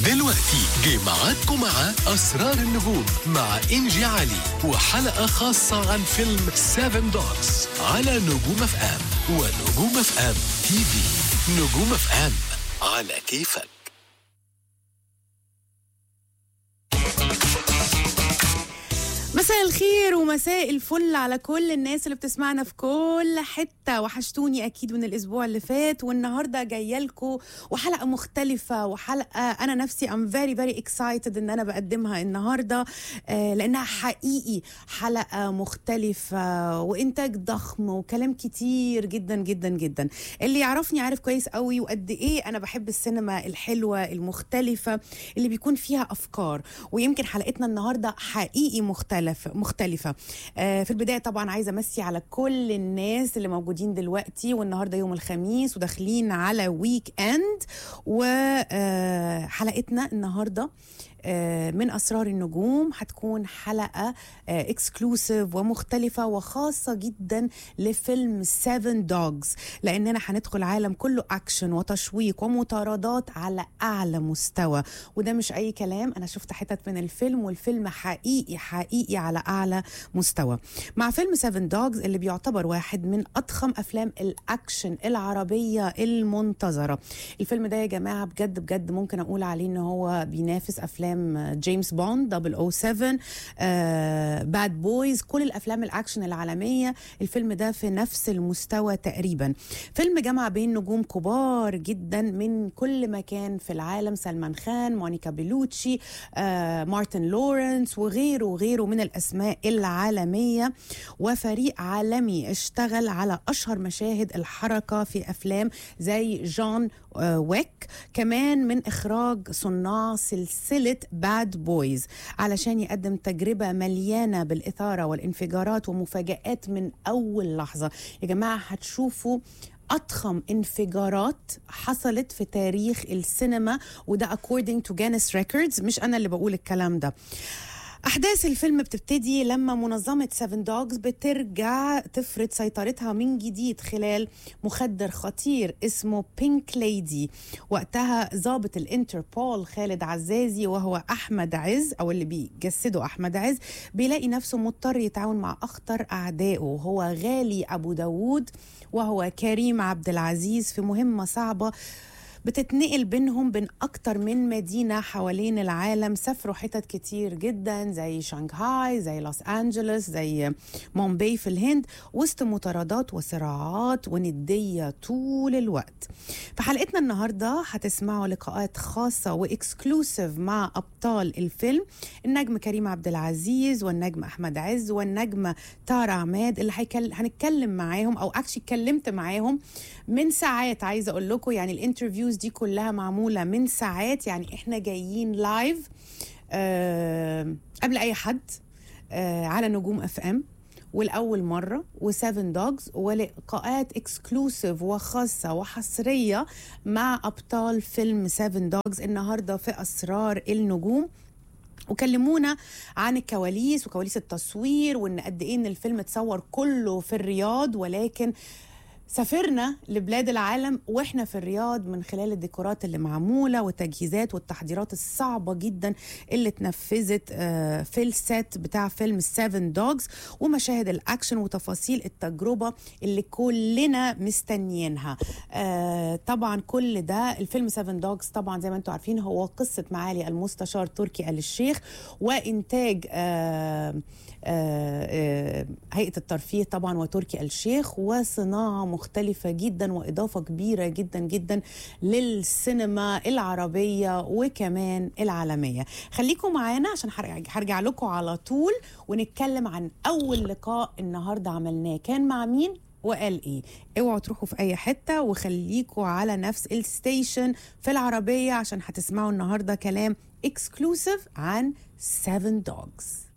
دلوقتي جه ميعادكم مع أسرار النجوم مع إنجي علي وحلقة خاصة عن فيلم 7 دوجز على نجوم اف ام ونجوم اف ام تي في نجوم اف ام على كيفك مساء الخير ومساء الفل على كل الناس اللي بتسمعنا في كل حتة وحشتوني أكيد من الأسبوع اللي فات والنهاردة جاية لكم وحلقة مختلفة وحلقة أنا نفسي I'm very very excited إن أنا بقدمها النهاردة آه لأنها حقيقي حلقة مختلفة وإنتاج ضخم وكلام كتير جدا جدا جدا اللي يعرفني عارف كويس قوي وقد إيه أنا بحب السينما الحلوة المختلفة اللي بيكون فيها أفكار ويمكن حلقتنا النهاردة حقيقي مختلف مختلفة آه، في البداية طبعا عايزة أمسي على كل الناس اللي موجودين دلوقتي والنهاردة يوم الخميس وداخلين على ويك اند وحلقتنا النهاردة آه، من اسرار النجوم هتكون حلقه اكسكلوسيف ومختلفه وخاصه جدا لفيلم 7 دوجز لاننا هندخل عالم كله اكشن وتشويق ومطاردات على اعلى مستوى وده مش اي كلام انا شفت حتت من الفيلم والفيلم حقيقي حقيقي على اعلى مستوى مع فيلم 7 دوجز اللي بيعتبر واحد من اضخم افلام الاكشن العربيه المنتظره الفيلم ده يا جماعه بجد بجد ممكن اقول عليه ان هو بينافس افلام جيمس بوند 007 باد بويز كل الافلام الاكشن العالميه الفيلم ده في نفس المستوى تقريبا فيلم جمع بين نجوم كبار جدا من كل مكان في العالم سلمان خان مونيكا بيلوتشي آه، مارتن لورنس وغيره وغيره من الاسماء العالميه وفريق عالمي اشتغل على اشهر مشاهد الحركه في افلام زي جون آه، ويك كمان من اخراج صناع سلسله باد بويز علشان يقدم تجربه مليانه بالاثاره والانفجارات ومفاجات من اول لحظه يا جماعه هتشوفوا أضخم انفجارات حصلت في تاريخ السينما وده according to Guinness Records مش أنا اللي بقول الكلام ده أحداث الفيلم بتبتدي لما منظمة سيفن دوجز بترجع تفرض سيطرتها من جديد خلال مخدر خطير اسمه بينك ليدي وقتها ضابط الانتربول خالد عزازي وهو أحمد عز أو اللي بيجسده أحمد عز بيلاقي نفسه مضطر يتعاون مع أخطر أعدائه وهو غالي أبو داوود وهو كريم عبد العزيز في مهمة صعبة بتتنقل بينهم بين أكتر من مدينة حوالين العالم سافروا حتت كتير جدا زي شانغهاي زي لوس أنجلوس زي مومباي في الهند وسط مطاردات وصراعات وندية طول الوقت في حلقتنا النهاردة هتسمعوا لقاءات خاصة وإكسكلوسيف مع أبطال الفيلم النجم كريم عبد العزيز والنجم أحمد عز والنجمة تارا عماد اللي هيكل... هنتكلم معاهم أو أكشلي اتكلمت معاهم من ساعات عايزة أقول لكم يعني الانترفيوز دي كلها معمولة من ساعات يعني إحنا جايين لايف آه قبل أي حد آه على نجوم اف ام والأول مرة وسيفن دوجز ولقاءات اكسكلوسيف وخاصة وحصرية مع أبطال فيلم سيفن دوجز النهاردة في أسرار النجوم وكلمونا عن الكواليس وكواليس التصوير وان قد ايه ان الفيلم اتصور كله في الرياض ولكن سافرنا لبلاد العالم واحنا في الرياض من خلال الديكورات اللي معموله والتجهيزات والتحضيرات الصعبه جدا اللي اتنفذت آه، في السيت بتاع فيلم 7 دوجز ومشاهد الاكشن وتفاصيل التجربه اللي كلنا مستنيينها آه، طبعا كل ده الفيلم 7 دوجز طبعا زي ما انتم عارفين هو قصه معالي المستشار تركي آل الشيخ وانتاج آه، آه، آه، هيئه الترفيه طبعا وتركي آل الشيخ وصناعه مختلفه جدا واضافه كبيره جدا جدا للسينما العربيه وكمان العالميه خليكم معانا عشان هرجع هرجع لكم على طول ونتكلم عن اول لقاء النهارده عملناه كان مع مين وقال ايه اوعوا تروحوا في اي حته وخليكوا على نفس الستيشن في العربيه عشان هتسمعوا النهارده كلام اكسكلوسيف عن 7 دوجز